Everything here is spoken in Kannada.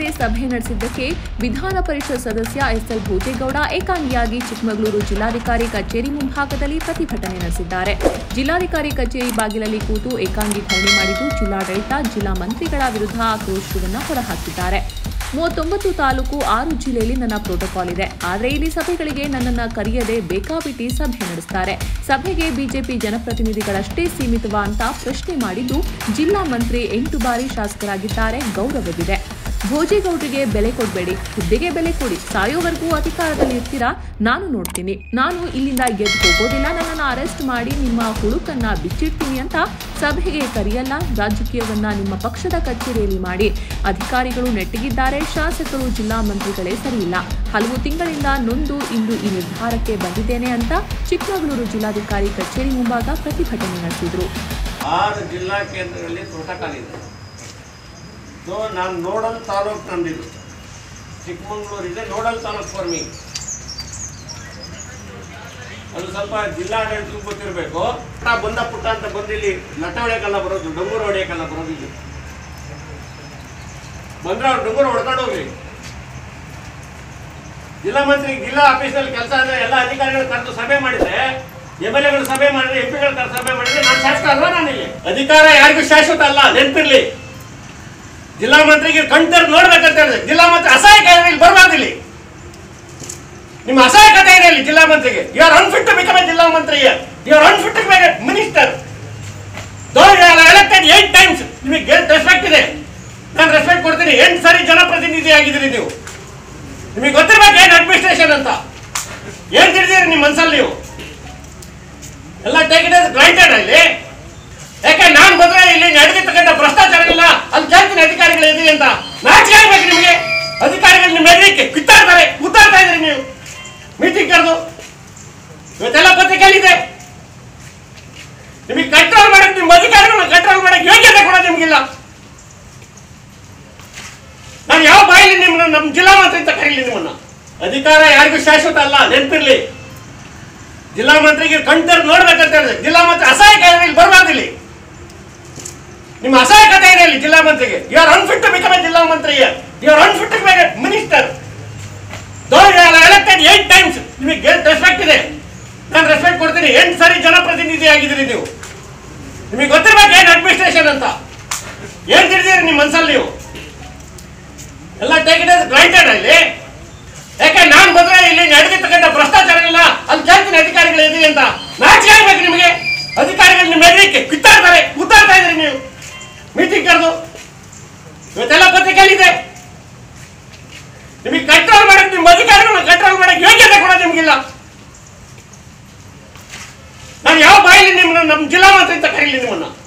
ಮೇಲೆ ಸಭೆ ನಡೆಸಿದ್ದಕ್ಕೆ ವಿಧಾನ ಪರಿಷತ್ ಸದಸ್ಯ ಎಸ್ಎಲ್ ಭೋಜೇಗೌಡ ಏಕಾಂಗಿಯಾಗಿ ಚಿಕ್ಕಮಗಳೂರು ಜಿಲ್ಲಾಧಿಕಾರಿ ಕಚೇರಿ ಮುಂಭಾಗದಲ್ಲಿ ಪ್ರತಿಭಟನೆ ನಡೆಸಿದ್ದಾರೆ ಜಿಲ್ಲಾಧಿಕಾರಿ ಕಚೇರಿ ಬಾಗಿಲಲ್ಲಿ ಕೂತು ಏಕಾಂಗಿ ಧರಣಿ ಮಾಡಿದ್ದು ಜಿಲ್ಲಾಡಳಿತ ಜಿಲ್ಲಾ ಮಂತ್ರಿಗಳ ವಿರುದ್ಧ ಆಕ್ರೋಶವನ್ನು ಹೊರಹಾಕಿದ್ದಾರೆ ಮೂವತ್ತೊಂಬತ್ತು ತಾಲೂಕು ಆರು ಜಿಲ್ಲೆಯಲ್ಲಿ ನನ್ನ ಪ್ರೋಟೋಕಾಲ್ ಇದೆ ಆದರೆ ಇಲ್ಲಿ ಸಭೆಗಳಿಗೆ ನನ್ನನ್ನ ಕರೆಯದೆ ಬೇಕಾಬಿಟ್ಟಿ ಸಭೆ ನಡೆಸ್ತಾರೆ ಸಭೆಗೆ ಬಿಜೆಪಿ ಜನಪ್ರತಿನಿಧಿಗಳಷ್ಟೇ ಸೀಮಿತವಾ ಅಂತ ಪ್ರಶ್ನೆ ಮಾಡಿದ್ದು ಜಿಲ್ಲಾ ಮಂತ್ರಿ ಎಂಟು ಬಾರಿ ಶಾಸಕರಾಗಿದ್ದಾರೆ ಗೌರವವಿದೆ ಭೋಜೇಗೌಡರಿಗೆ ಬೆಲೆ ಕೊಡಬೇಡಿ ಹುದ್ದೆಗೆ ಬೆಲೆ ಕೊಡಿ ಸಾಯೋವರೆಗೂ ಅಧಿಕಾರದಲ್ಲಿ ಇರ್ತೀರಾ ನಾನು ನೋಡ್ತೀನಿ ನಾನು ಇಲ್ಲಿಂದ ಎದ್ದು ಹೋಗೋದಿಲ್ಲ ನನ್ನನ್ನು ಅರೆಸ್ಟ್ ಮಾಡಿ ನಿಮ್ಮ ಹುಡುಕನ್ನ ಬಿಚ್ಚಿಡ್ತೀನಿ ಅಂತ ಸಭೆಗೆ ಕರೆಯಲ್ಲ ರಾಜಕೀಯವನ್ನ ನಿಮ್ಮ ಪಕ್ಷದ ಕಚೇರಿಯಲ್ಲಿ ಮಾಡಿ ಅಧಿಕಾರಿಗಳು ನೆಟ್ಟಿಗಿದ್ದಾರೆ ಶಾಸಕರು ಜಿಲ್ಲಾ ಮಂತ್ರಿಗಳೇ ಸರಿಯಿಲ್ಲ ಹಲವು ತಿಂಗಳಿಂದ ನೊಂದು ಇಂದು ಈ ನಿರ್ಧಾರಕ್ಕೆ ಬಂದಿದ್ದೇನೆ ಅಂತ ಚಿಕ್ಕಮಗಳೂರು ಜಿಲ್ಲಾಧಿಕಾರಿ ಕಚೇರಿ ಮುಂಭಾಗ ಪ್ರತಿಭಟನೆ ನಡೆಸಿದ್ರು ಆರು ಜಿಲ್ಲಾ ಕೇಂದ್ರಗಳಲ್ಲಿ ಪ್ರೋಟೋಕಾಲ್ ಇದೆ ಸೊ ನಾನು ನೋಡಲ್ ತಾಲೂಕು ನಂದಿದ್ದು ಚಿಕ್ಕಮಂಗ್ಳೂರು ಇದೆ ನೋಡಲ್ ತಾಲೂಕು ಫಾರ್ ಮೀ ಅದು ಸ್ವಲ್ಪ ಜಿಲ್ಲಾಡಳಿತಕ್ಕೂ ಗೊತ್ತಿರಬೇಕು ನಾ ಬಂದ ಪುಟ್ಟ ಅಂತ ಬಂದಿಲ್ಲಿ ಲಟ್ಟ ಹೊಡೆಯಕ್ಕಲ್ಲ ಬರೋದು ಡಂಗೂರು ಹೊಡೆಯಕ್ಕಲ್ಲ ಬರೋದು ಇಲ್ಲಿ ಬಂದ್ರೆ ಅವ್ರು ಡಂಗೂರು ಹೊಡ್ಕೊಂಡು ಹೋಗ್ಲಿ ಜಿಲ್ಲಾ ಮಂತ್ರಿ ಜಿಲ್ಲಾ ಆಫೀಸಲ್ಲಿ ಕೆಲಸ ಅಂದ್ರೆ ಎಲ್ಲ ಅಧಿಕಾರಿಗಳು ಕರೆದು ಸಭೆ ಮಾಡಿದ್ರೆ ಎಮ್ ಎಲ್ ಎಗಳು ಸಭೆ ಮಾಡಿದ್ರೆ ಎಂ ಪಿಗಳು ಕರೆದು ಸಭೆ ಮಾಡಿದ್ರೆ ನಾನು ಶಾಸಕ ಅಲ್ವಾ ನಾನಿಲ್ಲಿ ಅಧಿಕಾರ ಯಾರಿಗೂ ಶಾಶ್ವತ ಅಲ್ಲ ನೆನಪಿರ್ಲಿ ಜಿಲ್ಲಾ ಮಂತ್ರಿಗೆ ಕಣ್ತರ್ ನೋಡ್ಬೇಕಂತ ಹೇಳಿದೆ ಜಿಲ್ಲಾ ಮಂತ್ರಿ ಅಸಹಾಯಕ ಇಲ್ಲಿ ಬರಬಾರ್ದು ಇಲ್ಲಿ ನಿಮ್ಮ ಅಸಹಾಯಕತೆ ಇದೆ ಇಲ್ಲಿ ಜಿಲ್ಲಾ ಮಂತ್ರಿಗೆ you are unfit to become a ಜಿಲ್ಲಾ ಮಂತ್ರಿ you are unfit to minister though elected eight times ನಿಮಗೆ ರೆಸ್ಪೆಕ್ಟ್ ಇದೆ ನಾನು ರೆಸ್ಪೆಕ್ಟ್ ಕೊಡ್ತೀನಿ ಎಂಟು ಸಾರಿ ಜನಪ್ರತಿನಿಧಿ ಆಗಿದ್ದೀರಿ ನೀವು ನಿಮಗೆ ಗೊತ್ತಿರ್ಬೇಕು ಏನು ಅಡ್ಮಿನಿಸ್ಟ್ರೇಷನ್ ಅಂತ ಏನ್ ತಿಳಿದಿರಿ ನಿಮ್ಮ ಮನ್ಸಲ್ಲಿ ನೀವು ಎಲ್ಲ ಟೇಕ್ ಇಟ್ ಗ್ರೈಂಟೆಡ್ ಅಲ್ಲಿ ಯಾಕೆ ನಾನು ಬಂದ್ರೆ ಇಲ್ಲಿ ನಡೆದಿರ್ತಕ್ಕಂಥ ಭ್ರಷ್ಟಾಚಾರ ಇಲ್ಲ ಅಲ್ಲಿ ಕೇಳ್ತೀನಿ ಅಧಿಕಾರಿಗಳು ಇದೀವಿ ಅಂತ ನಾಚಿಕೆ ಆಗ್ಬೇಕು ನಿಮಗೆ ಅಧಿಕಾರಿಗಳು ನಿಮ್ಮ ಎದುರಿಕೆ ಕಿತ್ತಾಡ್ತಾರೆ ಕೂತಾಡ್ತಾ ಇದ್ರಿ ನೀವು ಮೀಟಿಂಗ್ ಕರೆದು ಇವತ್ತೆಲ್ಲ ಪತ್ರಿಕೆಯಲ್ಲಿದೆ ನಿಮಗೆ ಕಂಟ್ರೋಲ್ ಮಾಡಕ್ಕೆ ನಿಮ್ಮ ಅಧಿಕಾರಿಗಳನ್ನ ಕಂಟ್ರೋಲ್ ಮಾಡಕ್ಕೆ ಯೋಗ್ಯತೆ ಕೂಡ ನಿಮ್ಗಿಲ್ಲ ನಾನು ಯಾವ ಬಾಯಲ್ಲಿ ನಿಮ್ಮನ್ನ ನಮ್ಮ ಜಿಲ್ಲಾ ಮಂತ್ರಿ ಅಂತ ಕರೀಲಿ ನಿಮ್ಮನ್ನ ಅಧಿಕಾರ ಯಾರಿಗೂ ಶಾಶ್ವತ ಅಲ್ಲ ನೆನಪಿರ್ಲಿ ಜಿಲ್ಲಾ ಮಂತ್ರಿಗೆ ಕಣ್ತರ್ ನೋಡ್ಬೇಕಂತ ಹೇಳಿದೆ ಜಿಲ್ಲಾ ಮಂತ್ರಿ ಅಸಹಾಯಕ ಇಲ್ಲಿ ಬರಬಾರ್ದು ಇಲ್ಲಿ ನಿಮ್ಮ ಅಸಹಾಯಕತೆ ಇದೆ ಇಲ್ಲಿ ಜಿಲ್ಲಾ ಮಂತ್ರಿಗೆ you are unfit to become a ಜಿಲ್ಲಾ ಮಂತ್ರಿ you are unfit to minister though elected eight times ನಿಮಗೆ ರೆಸ್ಪೆಕ್ಟ್ ಇದೆ ನಾನು ರೆಸ್ಪೆಕ್ಟ್ ಕೊಡ್ತೀನಿ ಎಂಟು ಸಾರಿ ಜನಪ್ರತಿನಿಧಿ ಆಗಿದ್ದೀರಿ ನೀವು ನಿಮಗೆ ಗೊತ್ತಿರ್ಬೇಕು ಏನು ಅಡ್ಮಿನಿಸ್ಟ್ರೇಷನ್ ಅಂತ ಏನ್ ತಿಳಿದಿರಿ ನಿಮ್ಮ ಮನ್ಸಲ್ಲಿ ನೀವು ಎಲ್ಲ ಟೇಕ್ ಇಟ್ ಗ್ರೈಂಟೆಡ್ ಅಲ್ಲಿ ಯಾಕೆ ನಾನು ಬಂದ್ರೆ ಇಲ್ಲಿ ನಡೆದಿರ್ತಕ್ಕಂಥ ಭ್ರಷ್ಟಾಚಾರ ಇಲ್ಲ ಅಲ್ಲಿ ಕೇಳ್ತೀನಿ ಅಧಿಕಾರಿಗಳು ಇದೀವಿ ಅಂತ ನಾಚಿಕೆ ಆಗ್ಬೇಕು ನಿಮಗೆ ಅಧಿಕಾರಿಗಳು ನಿಮ್ಮ ಎದುರಿಕೆ ಕಿತ್ತಾಡ್ತಾರೆ ಕೂತಾಡ್ತಾ ಇದ್ರಿ ನೀವು ಮೀಟಿಂಗ್ ಕರೆದು ಇವತ್ತೆಲ್ಲ ಪತ್ರಿಕೆಯಲ್ಲಿದೆ ನಿಮಗೆ ಕಂಟ್ರೋಲ್ ಮಾಡಕ್ಕೆ ನಿಮ್ಮ ಅಧಿಕಾರಿಗಳನ್ನ ಕಂಟ್ರೋಲ್ ಮಾಡಕ್ಕೆ ಯೋಗ್ಯತೆ ಕೂಡ ನಿಮ್ಗಿಲ್ಲ ನಾನು ಯಾವ ಬಾಯಲ್ಲಿ ನಿಮ್ಮನ್ನ ನಮ್ಮ ಜಿಲ್ಲಾ ಮಂತ್ರಿ ಅಂತ ಕರೀಲಿ ನಿಮ್ಮನ್ನ